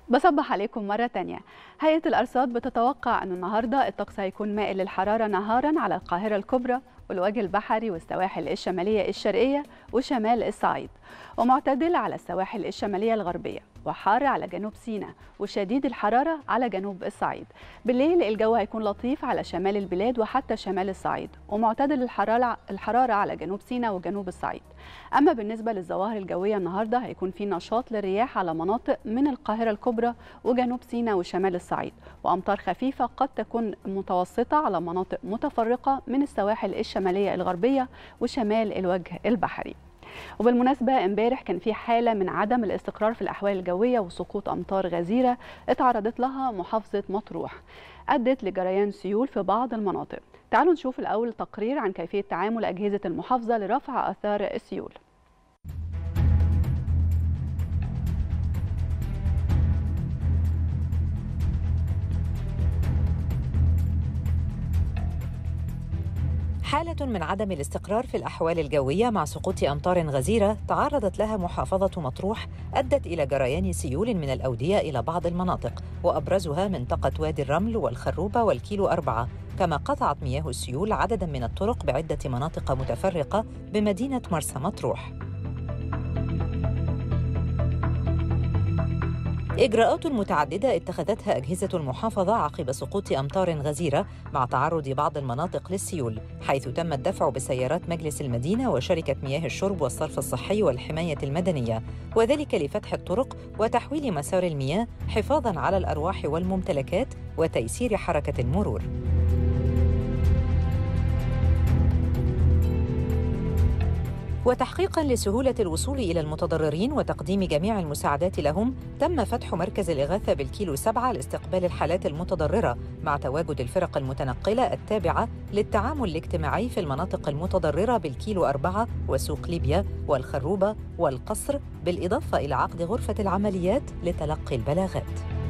بصبح عليكم مرة تانية هيئة الأرصاد بتتوقع أن النهاردة الطقس هيكون مائل للحرارة نهارا على القاهرة الكبرى والوجه البحري والسواحل الشمالية الشرقية وشمال الصعيد ومعتدل على السواحل الشمالية الغربية وحار على جنوب سيناء وشديد الحرارة على جنوب الصعيد بالليل الجو هيكون لطيف على شمال البلاد وحتى شمال الصعيد ومعتدل الحرارة, الحرارة على جنوب سيناء وجنوب الصعيد أما بالنسبة للظواهر الجوية النهاردة هيكون في نشاط للرياح على مناطق من القاهرة الكبرى وجنوب سيناء وشمال الصعيد وأمطار خفيفة قد تكون متوسطة على مناطق متفرقة من السواحل الشمالية الغربية وشمال الوجه البحري وبالمناسبة امبارح كان في حالة من عدم الاستقرار في الأحوال الجوية وسقوط أمطار غزيرة اتعرضت لها محافظة مطروح أدت لجريان سيول في بعض المناطق تعالوا نشوف الأول تقرير عن كيفية تعامل أجهزة المحافظة لرفع آثار السيول حالة من عدم الاستقرار في الأحوال الجوية مع سقوط أمطار غزيرة تعرضت لها محافظة مطروح أدت إلى جريان سيول من الأودية إلى بعض المناطق وأبرزها منطقة وادي الرمل والخروبة والكيلو أربعة كما قطعت مياه السيول عددا من الطرق بعدة مناطق متفرقة بمدينة مرسى مطروح إجراءات متعددة اتخذتها أجهزة المحافظة عقب سقوط أمطار غزيرة مع تعرض بعض المناطق للسيول حيث تم الدفع بسيارات مجلس المدينة وشركة مياه الشرب والصرف الصحي والحماية المدنية وذلك لفتح الطرق وتحويل مسار المياه حفاظاً على الأرواح والممتلكات وتيسير حركة المرور وتحقيقا لسهولة الوصول إلى المتضررين وتقديم جميع المساعدات لهم تم فتح مركز الإغاثة بالكيلو سبعة لاستقبال الحالات المتضررة مع تواجد الفرق المتنقلة التابعة للتعامل الاجتماعي في المناطق المتضررة بالكيلو أربعة وسوق ليبيا والخروبة والقصر بالإضافة إلى عقد غرفة العمليات لتلقي البلاغات.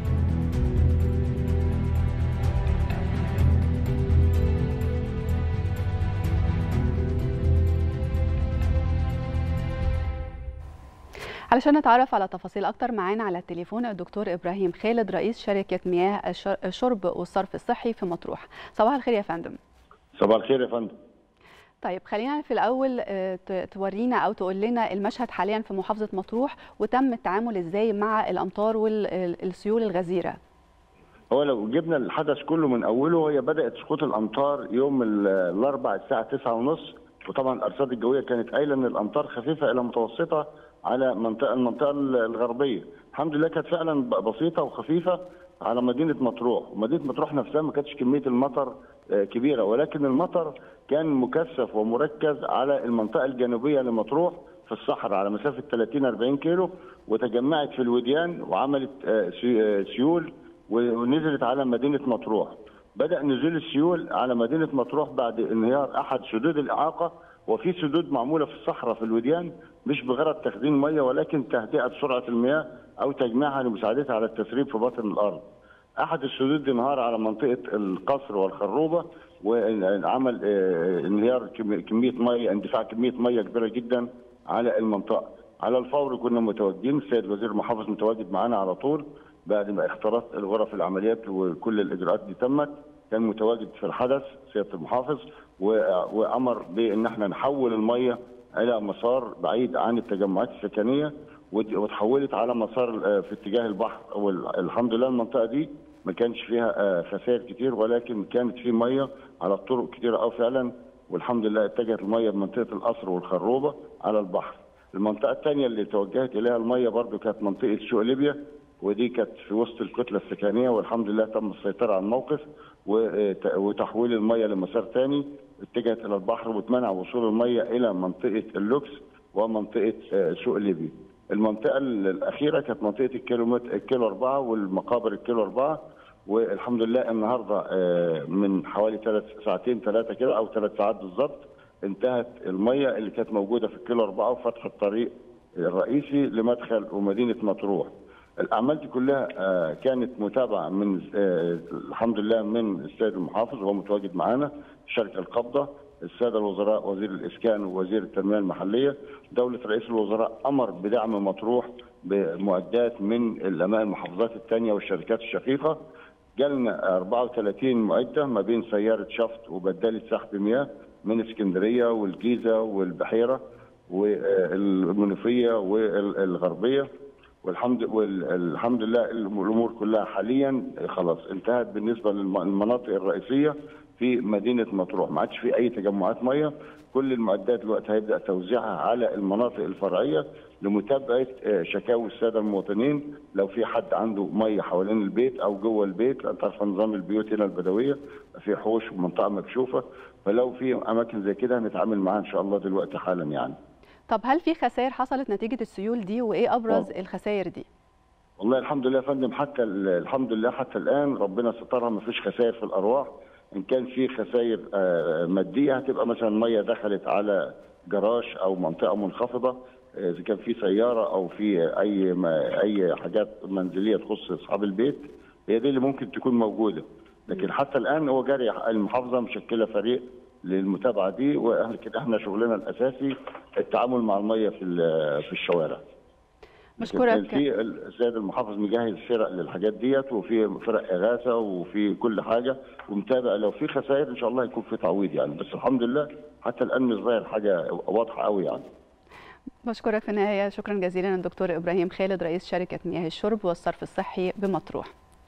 علشان نتعرف على تفاصيل اكتر معانا على التليفون الدكتور ابراهيم خالد رئيس شركه مياه الشرب والصرف الصحي في مطروح صباح الخير يا فندم صباح الخير يا فندم طيب خلينا في الاول تورينا او تقول لنا المشهد حاليا في محافظه مطروح وتم التعامل ازاي مع الامطار والسيول الغزيره هو لو جبنا الحدث كله من اوله هي بدات سقوط الامطار يوم الاربعاء الساعه 9:30 وطبعا الارصاد الجويه كانت قايله ان الامطار خفيفه الى متوسطه على منطقه المنطقه الغربيه الحمد لله كانت فعلا بسيطه وخفيفه على مدينه مطروح ومدينه مطروح نفسها ما كانتش كميه المطر كبيره ولكن المطر كان مكثف ومركز على المنطقه الجنوبيه لمطروح في الصحراء على مسافه 30 40 كيلو وتجمعت في الوديان وعملت سيول ونزلت على مدينه مطروح بدا نزول السيول على مدينه مطروح بعد انهيار احد سدود الاعاقه وفي سدود معموله في الصحراء في الوديان مش بغرض تخزين ميه ولكن تهدئه سرعه المياه او تجميعها لمساعدتها على التسريب في باطن الارض. احد السدود انهار على منطقه القصر والخروبه وعمل انهيار كميه ميه اندفاع كميه ميه كبيره جدا على المنطقه. على الفور كنا متواجدين السيد وزير المحافظ متواجد معانا على طول بعد ما اختارت الغرف العمليات وكل الاجراءات دي تمت كان متواجد في الحدث سياده المحافظ وامر بان احنا نحول الميه الى مسار بعيد عن التجمعات السكنيه وتحولت على مسار في اتجاه البحر والحمد لله المنطقه دي ما كانش فيها خسائر كتير ولكن كانت في ميه على الطرق كتير قوي فعلا والحمد لله اتجهت الميه بمنطقه القصر والخروبه على البحر. المنطقه الثانيه اللي توجهت اليها الميه برضو كانت منطقه سوق ليبيا ودي كانت في وسط الكتله السكنيه والحمد لله تم السيطره على الموقف وتحويل الميه لمسار ثاني اتجهت الى البحر واتمنع وصول الميه الى منطقه اللوكس ومنطقه سوق ليبيا. المنطقه الاخيره كانت منطقه الكيلو الكيلو 4 والمقابر الكيلو 4 والحمد لله النهارده من حوالي ثلاث ساعتين ثلاثه كده او ثلاث ساعات بالظبط انتهت الميه اللي كانت موجوده في الكيلو 4 وفتح الطريق الرئيسي لمدخل ومدينه مطروح. الاعمال دي كلها كانت متابعه من الحمد لله من السيد المحافظ وهو متواجد معانا شركه القبضه الساده الوزراء وزير الاسكان ووزير التنميه المحليه دوله رئيس الوزراء امر بدعم مطروح بمعدات من الاماء المحافظات الثانيه والشركات الشقيقه جالنا 34 معده ما بين سياره شفط وبداله سحب مياه من اسكندريه والجيزه والبحيره والمنوفيه والغربيه والحمد والحمد لله الامور كلها حاليا خلاص انتهت بالنسبه للمناطق الرئيسيه في مدينه مطروح ما عادش في اي تجمعات ميه كل المعدات دلوقتي هيبدا توزيعها على المناطق الفرعيه لمتابعه شكاوي الساده المواطنين لو في حد عنده ميه حوالين البيت او جوه البيت انت عارف نظام البيوت هنا البدويه في حوش ومنطقه مكشوفه فلو في اماكن زي كده هنتعامل معاها ان شاء الله دلوقتي حالا يعني. طب هل في خسائر حصلت نتيجه السيول دي وايه ابرز أوه. الخسائر دي؟ والله الحمد لله يا فندم حتى الحمد لله حتى الان ربنا سترها ما فيش خسائر في الارواح ان كان في خسائر ماديه هتبقى مثلا ميه دخلت على جراج او منطقه منخفضه اذا كان في سياره او في اي اي حاجات منزليه تخص اصحاب البيت هي دي اللي ممكن تكون موجوده لكن حتى الان هو جاري المحافظه مشكله فريق للمتابعه دي واحنا كده احنا شغلنا الاساسي التعامل مع الميه في في الشوارع مشكورك في السيد المحافظ مجهز فرق للحاجات ديت وفي فرق اغاثه وفي كل حاجه ومتابع لو في خسائر ان شاء الله يكون في تعويض يعني بس الحمد لله حتى الان مش ظاهر حاجه واضحه قوي يعني بشكرك في النهايه شكرا جزيلا الدكتور ابراهيم خالد رئيس شركه مياه الشرب والصرف الصحي بمطروح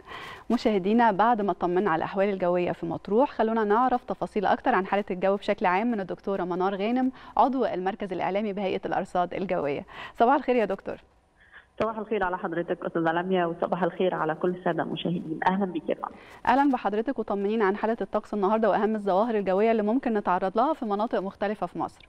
مشاهدينا بعد ما طمنا على الاحوال الجويه في مطروح خلونا نعرف تفاصيل اكتر عن حاله الجو بشكل عام من الدكتوره منار غانم عضو المركز الاعلامي بهيئه الارصاد الجويه صباح الخير يا دكتور صباح الخير على حضرتك استاذه لميا وصباح الخير على كل الساده المشاهدين اهلا بك يا فندم اهلا بحضرتك وطمنينا عن حاله الطقس النهارده واهم الظواهر الجويه اللي ممكن نتعرض لها في مناطق مختلفه في مصر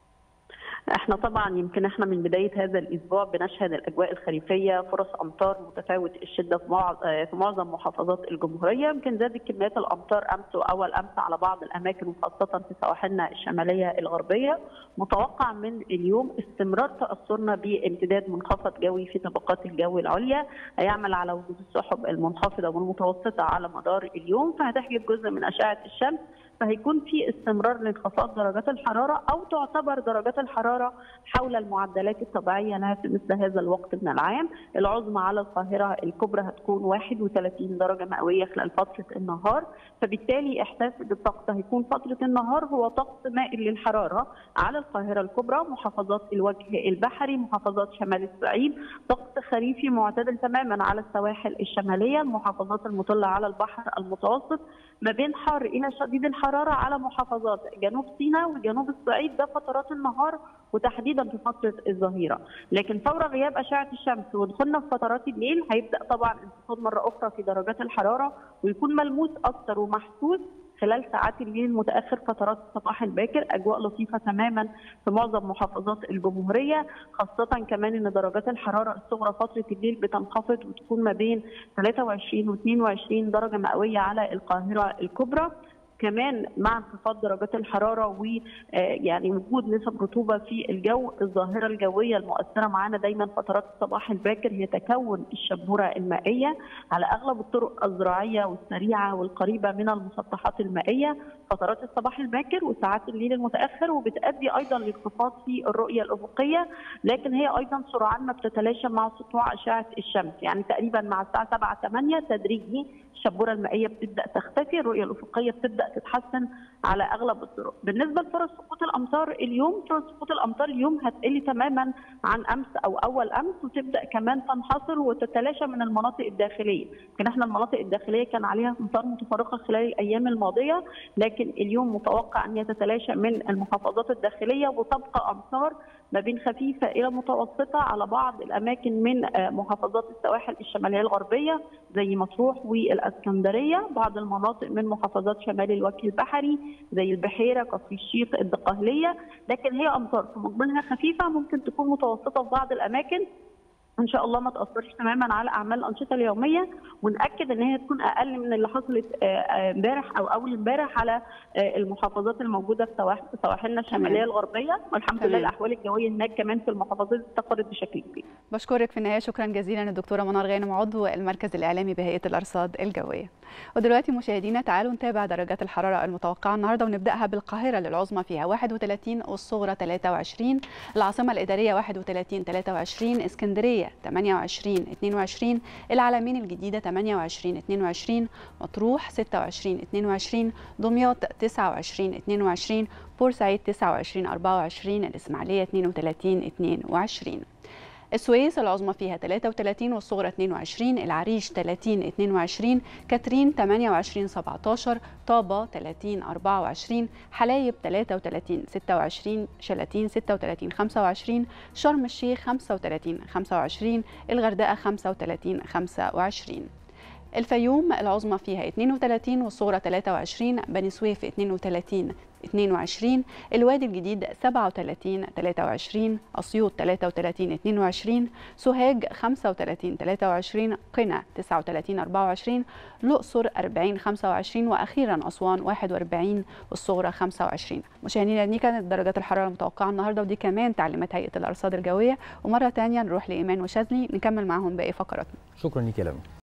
احنا طبعا يمكن احنا من بدايه هذا الاسبوع بنشهد الاجواء الخريفيه فرص امطار متفاوت الشده في معظم محافظات الجمهوريه يمكن زادت كميات الامطار امس واول امس على بعض الاماكن وخاصه في سواحلنا الشماليه الغربيه متوقع من اليوم استمرار تاثرنا بامتداد منخفض جوي في طبقات الجو العليا هيعمل على وجود السحب المنخفضه والمتوسطه على مدار اليوم فهتحجب جزء من اشعه الشمس فهيكون في استمرار لانخفاض درجات الحراره او تعتبر درجات الحراره حول المعدلات الطبيعيه لها في مثل هذا الوقت من العام، العظمى على القاهره الكبرى هتكون 31 درجه مئويه خلال فتره النهار، فبالتالي احساس بالطقس هيكون فتره النهار هو طقس مائل للحراره على القاهره الكبرى، محافظات الوجه البحري، محافظات شمال الصعيد، طقس خريفي معتدل تماما على السواحل الشماليه، المحافظات المطله على البحر المتوسط، ما بين حار الى شديد الحراره على محافظات جنوب سيناء وجنوب الصعيد ده فترات النهار وتحديدا في فتره الظهيره، لكن فور غياب اشعه الشمس ودخولنا في فترات الليل هيبدا طبعا انخفاض مره اخرى في درجات الحراره ويكون ملموس اكثر ومحسوس خلال ساعات الليل المتاخر فترات الصباح الباكر اجواء لطيفه تماما في معظم محافظات الجمهوريه خاصه كمان ان درجات الحراره الصغرى فتره الليل بتنخفض وتكون ما بين 23 و 22 درجه مئويه على القاهره الكبرى كمان مع انخفاض درجات الحراره ويعني وجود نسب رطوبه في الجو الظاهره الجويه المؤثره معانا دايما فترات الصباح الباكر هي تكون الشبوره المائيه على اغلب الطرق الزراعيه والسريعه والقريبه من المسطحات المائيه فترات الصباح الباكر وساعات الليل المتاخر وبتؤدي ايضا لانخفاض في الرؤيه الافقيه لكن هي ايضا سرعان ما بتتلاشى مع سطوع اشعه الشمس يعني تقريبا مع الساعه 7 8 تدريجي الشبوره المائيه بتبدا تختفي الرؤيه الافقيه بتبدا تتحسن على اغلب الطرق بالنسبه لفرص سقوط الامطار اليوم فرص سقوط الامطار اليوم هتقل تماما عن امس او اول امس وتبدا كمان تنحصر وتتلاشى من المناطق الداخليه يمكن احنا المناطق الداخليه كان عليها امطار متفرقه خلال الايام الماضيه لكن اليوم متوقع ان يتتلاشى من المحافظات الداخليه وتبقى امطار ما بين خفيفه الى متوسطه على بعض الاماكن من محافظات السواحل الشماليه الغربيه زي مطروح والاسكندريه بعض المناطق من محافظات شمال الوجه البحري زي البحيره كفر الشيخ الدقهليه لكن هي امطار في مقبلها خفيفه ممكن تكون متوسطه في بعض الاماكن ان شاء الله ما تاثرش تماما على اعمال الانشطه اليوميه وناكد ان هي تكون اقل من اللي حصلت امبارح او اول امبارح على المحافظات الموجوده في سواحلنا الشماليه الغربيه والحمد لله الاحوال الجويه هناك كمان في المحافظات استقرت بشكل كبير. بشكرك في النهايه شكرا جزيلا الدكتوره منار غانم عضو المركز الاعلامي بهيئه الارصاد الجويه. ودلوقتي مشاهدينا تعالوا نتابع درجات الحرارة المتوقعة النهاردة ونبدأها بالقاهرة للعظمى فيها 31 والصغرى 23 العاصمة الإدارية 31 23 اسكندرية 28 22 العلمين الجديدة 28 22 مطروح 26 22 دمياط 29 22 بورسعيد 29 24 الإسماعيلية 32 22 السويس العظمى فيها 33 والصغرى 22 العريش 30 22 كاترين 28 17 طابة 30 24 حلايب 33 26 شلاتين 36 25 شرم الشيخ 35 25 الغردقة 35 25 الفيوم العظمى فيها 32 والصغرى 23 بني سويف 32 22 الوادي الجديد 37 23 أسيوط 33 22 سوهاج 35 23 قنا 39 24 الأقصر 40 25 وأخيرا أسوان 41 والصغرى 25 مشاهدينا دي كانت درجات الحرارة المتوقعة النهاردة ودي كمان تعليمات هيئة الأرصاد الجوية ومرة تانية نروح لإيمان وشاذلي نكمل معهم باقي فقراتنا شكرا لك يا لمي